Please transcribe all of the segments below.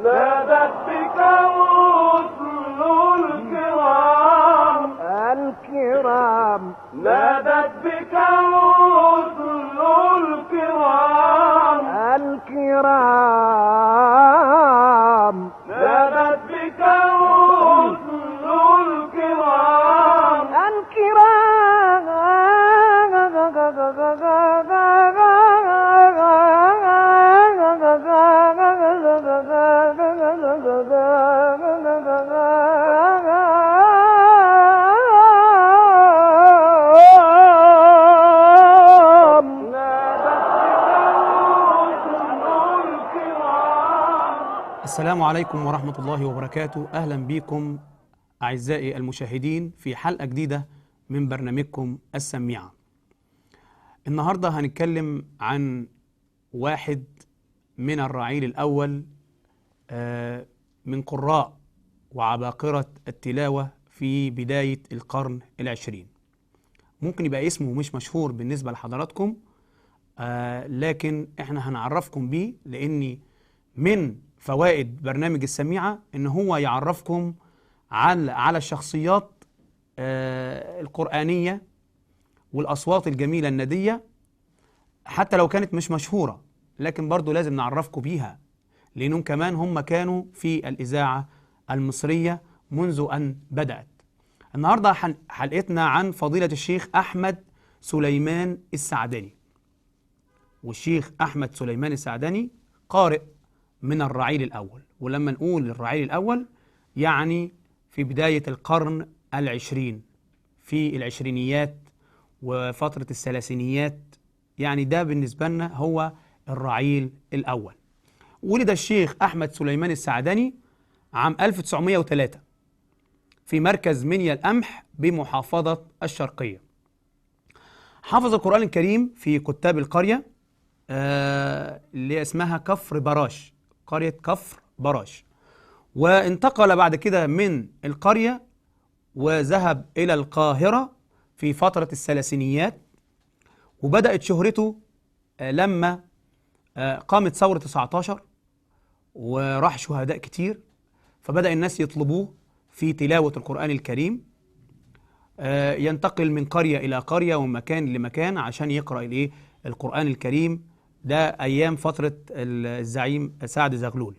نادت بك الرسل الكرام الكرام نادت بك الرسل الكرام الكرام نادت بك الرسل الكرام الكرام السلام عليكم ورحمة الله وبركاته أهلا بكم أعزائي المشاهدين في حلقة جديدة من برنامجكم السميعة النهاردة هنتكلم عن واحد من الرعيل الأول آه، من قراء وعباقرة التلاوة في بداية القرن العشرين ممكن يبقى اسمه مش مشهور بالنسبة لحضراتكم آه لكن احنا هنعرفكم بيه لاني من فوائد برنامج السميعة ان هو يعرفكم على على الشخصيات آه القرآنية والأصوات الجميلة الندية حتى لو كانت مش مشهورة لكن برضو لازم نعرفكم بيها لأنهم كمان هم كانوا في الإذاعة المصرية منذ أن بدأت النهاردة حن- حلقتنا عن فضيلة الشيخ أحمد سليمان السعدني والشيخ أحمد سليمان السعدني قارئ من الرعيل الأول ولما نقول الرعيل الأول يعني في بداية القرن العشرين في العشرينيات وفترة الثلاثينيات يعني ده بالنسبة لنا هو الرعيل الأول ولد الشيخ أحمد سليمان السعدني عام 1903 في مركز منيا القمح بمحافظة الشرقية حفظ القرآن الكريم في كتاب القرية آه، اللي اسمها كفر براش قرية كفر براش وانتقل بعد كده من القرية وذهب إلى القاهرة في فترة الثلاثينيات وبدأت شهرته آه، لما آه، قامت ثورة 19 وراح شهداء كتير فبدأ الناس يطلبوه في تلاوة القرآن الكريم آه، ينتقل من قرية إلى قرية ومن مكان لمكان عشان يقرأ الإيه القرآن الكريم ده أيام فترة ال- الزعيم سعد زغلول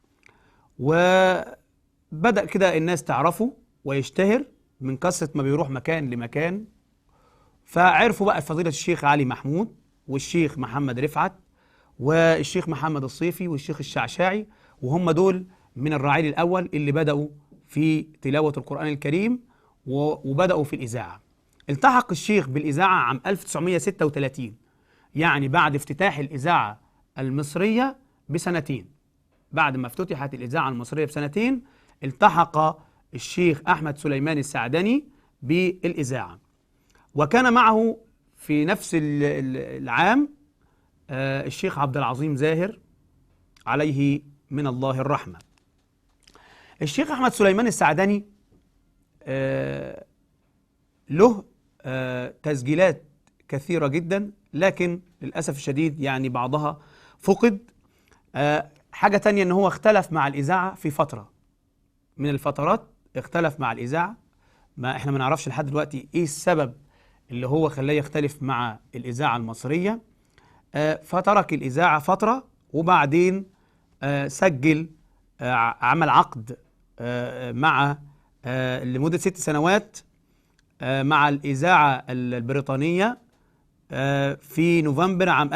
وبدأ كده الناس تعرفه ويشتهر من كثرة ما بيروح مكان لمكان فعرفوا بقى فضيلة الشيخ علي محمود والشيخ محمد رفعت والشيخ محمد الصيفي والشيخ الشعشاعي وهم دول من الرعيل الأول اللي بدأوا في تلاوة القرآن الكريم و- وبدأوا في الإذاعة التحق الشيخ بالإذاعة عام 1936 يعني بعد افتتاح الإذاعة المصرية بسنتين بعد ما افتتحت الإذاعة المصرية بسنتين التحق الشيخ أحمد سليمان السعدني بالإذاعة وكان معه في نفس ال- ال- العام آه، الشيخ عبد العظيم زاهر عليه من الله الرحمة الشيخ أحمد سليمان السعدني آه، له آه، تسجيلات كثيرة جدا لكن للأسف الشديد يعني بعضها فقد آه، حاجة تانية ان هو اختلف مع الإذاعة في فترة من الفترات اختلف مع الإذاعة ما احنا ما نعرفش لحد دلوقتي ايه السبب اللي هو خلاه يختلف مع الإذاعة المصرية آه، فترك الإذاعة فترة وبعدين آه، سجل آه، ع- عمل عقد آه، مع آه، لمدة ست سنوات آه، مع الإذاعة ال- البريطانية آه، في نوفمبر عام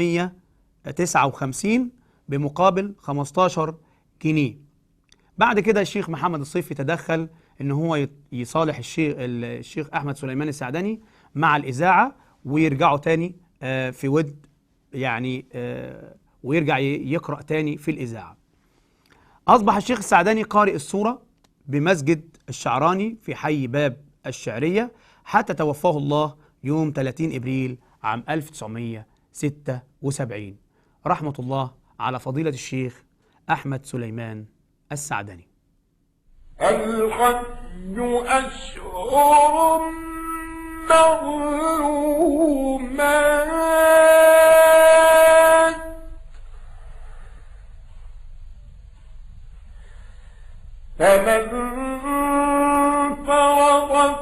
1959 بمقابل 15 جنيه بعد كده الشيخ محمد الصيفي تدخل ان هو يت- يصالح الشيخ الشيخ احمد سليمان السعدني مع الاذاعه ويرجعوا تاني آه، في ود يعني آه، ويرجع ي- يقرا تاني في الاذاعه اصبح الشيخ السعدني قارئ السوره بمسجد الشعراني في حي باب الشعريه حتى توفاه الله يوم 30 ابريل عام 1976 رحمه الله على فضيله الشيخ احمد سليمان السعدني الحج أشهر معلومات فمن فرض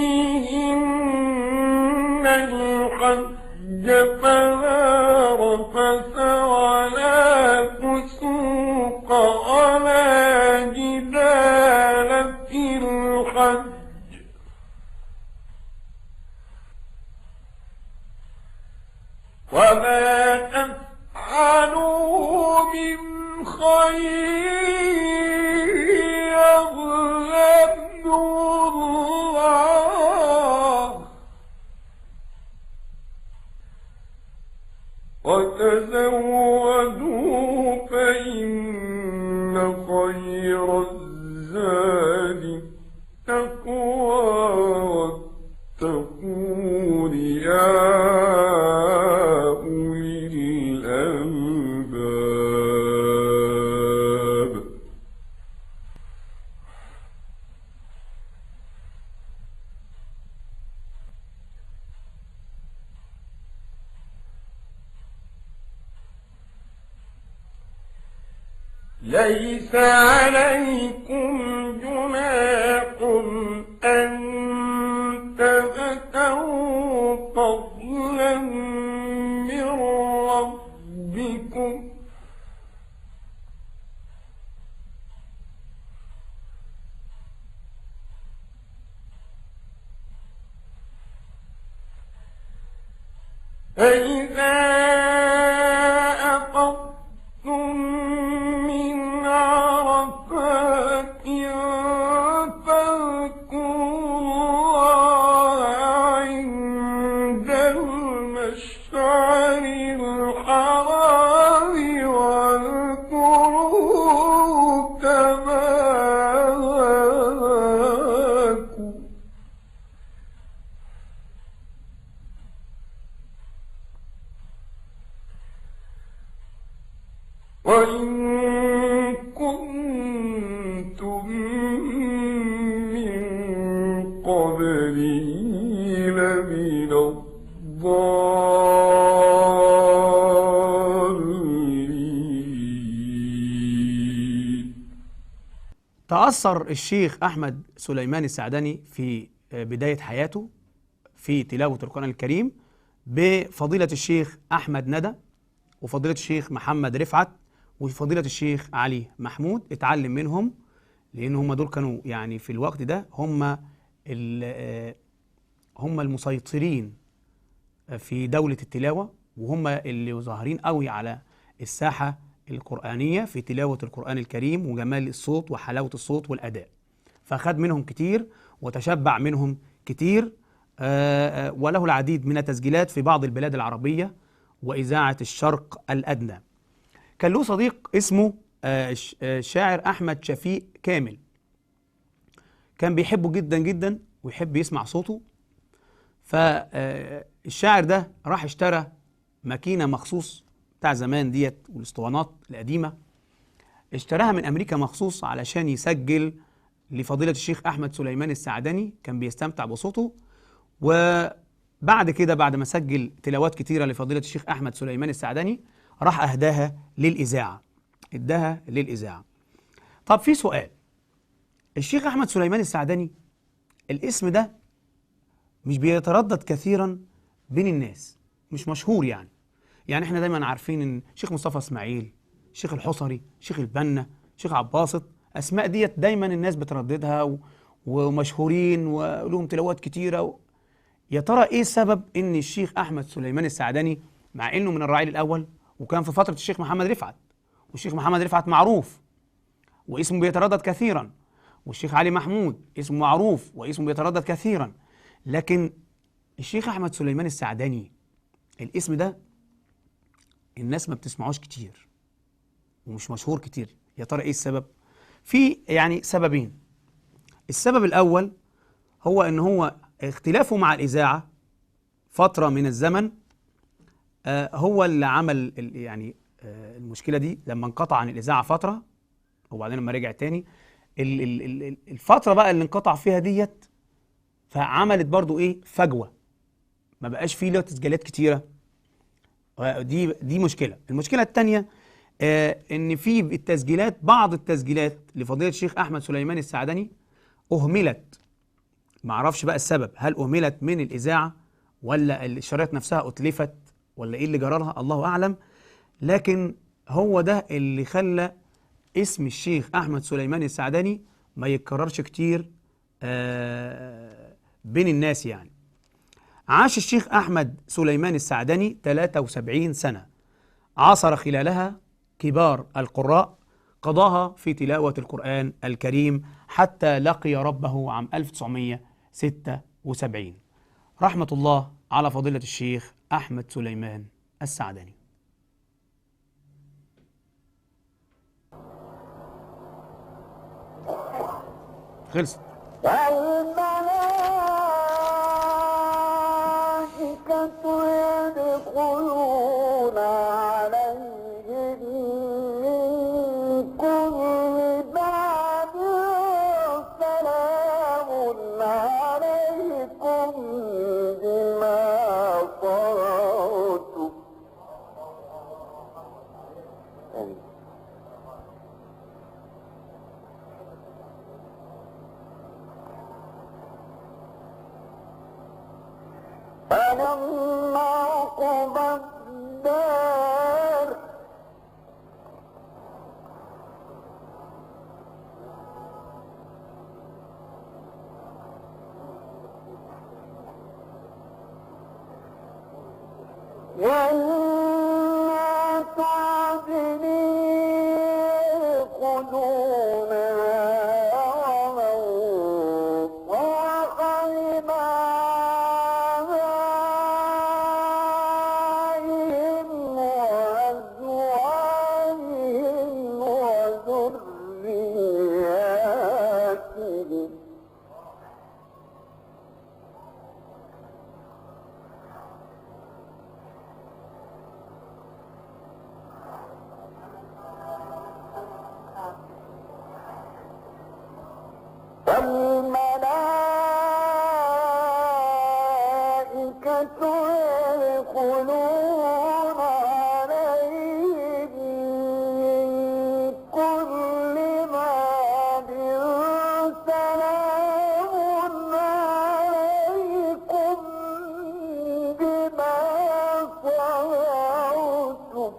فيهن الحج فلا رفث ولا فسوق ولا جدال في الحج وما تفعلوا من خير يغلبه الله وتزودوا فإن خير الزاد التقوى واتقون يا أولي الألباب ليس عليكم جناح أن تبتغوا فضلا من ربكم فإذا أفضتم من عرفات فاذكروا الله عند المشعر الحرام واذكروا كما هداكم وإن كنتم من قبله لمن الضالين تأثر الشيخ أحمد سليمان السعدني في بداية حياته في تلاوة القرآن الكريم بفضيلة الشيخ أحمد ندى وفضيلة الشيخ محمد رفعت وفضيلة الشيخ علي محمود اتعلم منهم لأن هم دول كانوا يعني في الوقت ده هم ال- آه، هم المسيطرين في دولة التلاوة وهم اللي ظاهرين قوي على الساحة القرآنية في تلاوة القرآن الكريم وجمال الصوت وحلاوة الصوت والأداء فخد منهم كتير وتشبع منهم كتير آه، آه، وله العديد من التسجيلات في بعض البلاد العربية وإذاعة الشرق الأدنى كان له صديق اسمه آه، ش- آه، الشاعر أحمد شفيق كامل كان بيحبه جدا جدا ويحب يسمع صوته فالشاعر ده راح اشترى ماكينه مخصوص بتاع زمان ديت والاسطوانات القديمه اشتراها من امريكا مخصوص علشان يسجل لفضيله الشيخ احمد سليمان السعدني كان بيستمتع بصوته وبعد كده بعد ما سجل تلاوات كتيره لفضيله الشيخ احمد سليمان السعدني راح اهداها للاذاعه اداها للاذاعه طب في سؤال الشيخ احمد سليمان السعدني الاسم ده مش بيتردد كثيرا بين الناس مش مشهور يعني يعني احنا دايما عارفين ان شيخ مصطفى اسماعيل شيخ الحصري شيخ البنا شيخ عباسط اسماء ديت دايما الناس بترددها و... ومشهورين ولهم تلاوات كتيره و... يا ترى ايه السبب ان الشيخ احمد سليمان السعدني مع انه من الرعيل الاول وكان في فتره الشيخ محمد رفعت والشيخ محمد رفعت معروف واسمه بيتردد كثيرا والشيخ علي محمود اسمه معروف واسمه بيتردد كثيرا لكن الشيخ احمد سليمان السعدني الاسم ده الناس ما بتسمعوش كتير ومش مشهور كتير يا ترى ايه السبب في يعني سببين السبب الاول هو ان هو اختلافه مع الاذاعه فتره من الزمن آه هو اللي عمل ال- يعني آه المشكله دي لما انقطع عن الاذاعه فتره وبعدين لما رجع تاني ال- ال- ال- ال- الفتره بقى اللي انقطع فيها ديت فعملت برضو ايه فجوه ما بقاش فيه له تسجيلات كتيره دي دي مشكله المشكله الثانيه آه ان في التسجيلات بعض التسجيلات لفضيله الشيخ احمد سليمان السعدني اهملت ما اعرفش بقى السبب هل اهملت من الاذاعه ولا الشرايط نفسها اتلفت ولا ايه اللي جرى لها الله اعلم لكن هو ده اللي خلى اسم الشيخ احمد سليمان السعدني ما يتكررش كتير آه بين الناس يعني عاش الشيخ احمد سليمان السعدني 73 سنه عاصر خلالها كبار القراء قضاها في تلاوة القرآن الكريم حتى لقي ربه عام 1976 رحمة الله على فضيلة الشيخ أحمد سليمان السعدني خلصت والملائكة يدخلون عليهم من كل باب سلام عليكم بما صبرتم فلما قضى الدار جنات عدن يدخلونها ومن صلح آبائهم وأزواجهم وذرياتهم والملائكة يدخلون عليهم من كل باب سلام عليكم بما صبرتم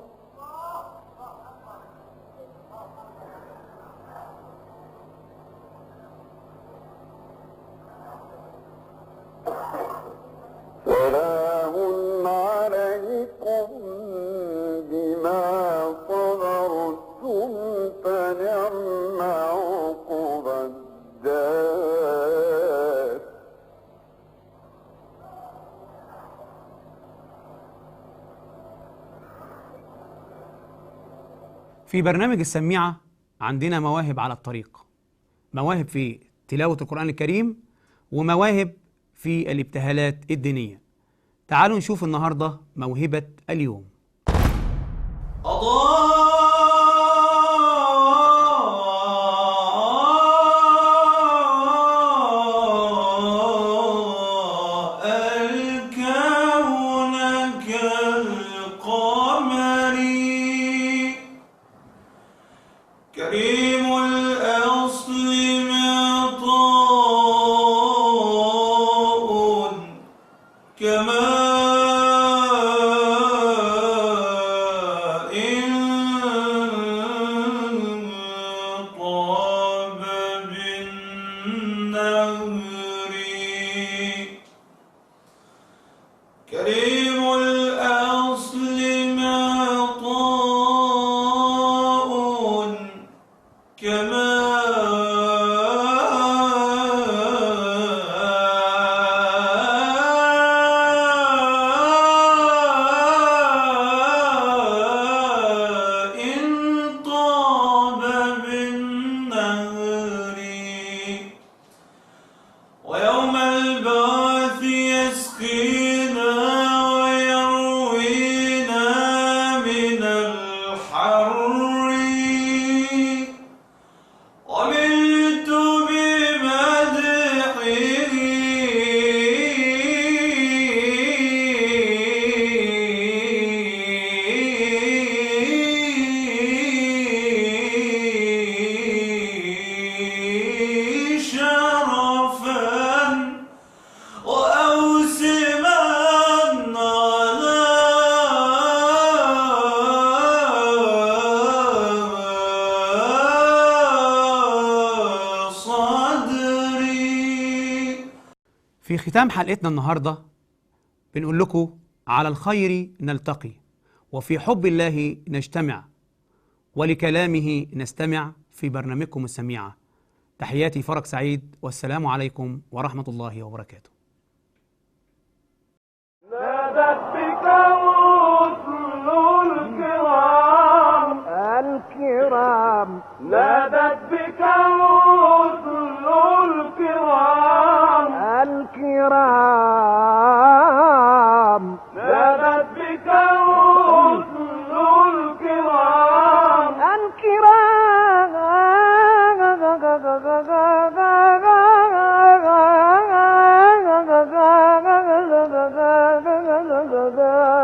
سلام عليكم بما صبرتم فنعم عقبى الدار في برنامج السميعة عندنا مواهب على الطريق مواهب في تلاوة القرآن الكريم ومواهب في الابتهالات الدينية تعالوا نشوف النهاردة موهبة اليوم أضاء الكون كالقمر كريم الأصل معطاء كما إن طاب بالنهر كريم الأصل معطاء كما إن طاب بالنهر ويوم البعث يسقينا ويروينا من الحر في ختام حلقتنا النهارده بنقول لكم على الخير نلتقي وفي حب الله نجتمع ولكلامه نستمع في برنامجكم السميعة تحياتي فرج سعيد والسلام عليكم ورحمة الله وبركاته نادت بك رسل الكرام الكرام نادت بك رسل الكرام الكرام نادت بك رسل الكرام الكرام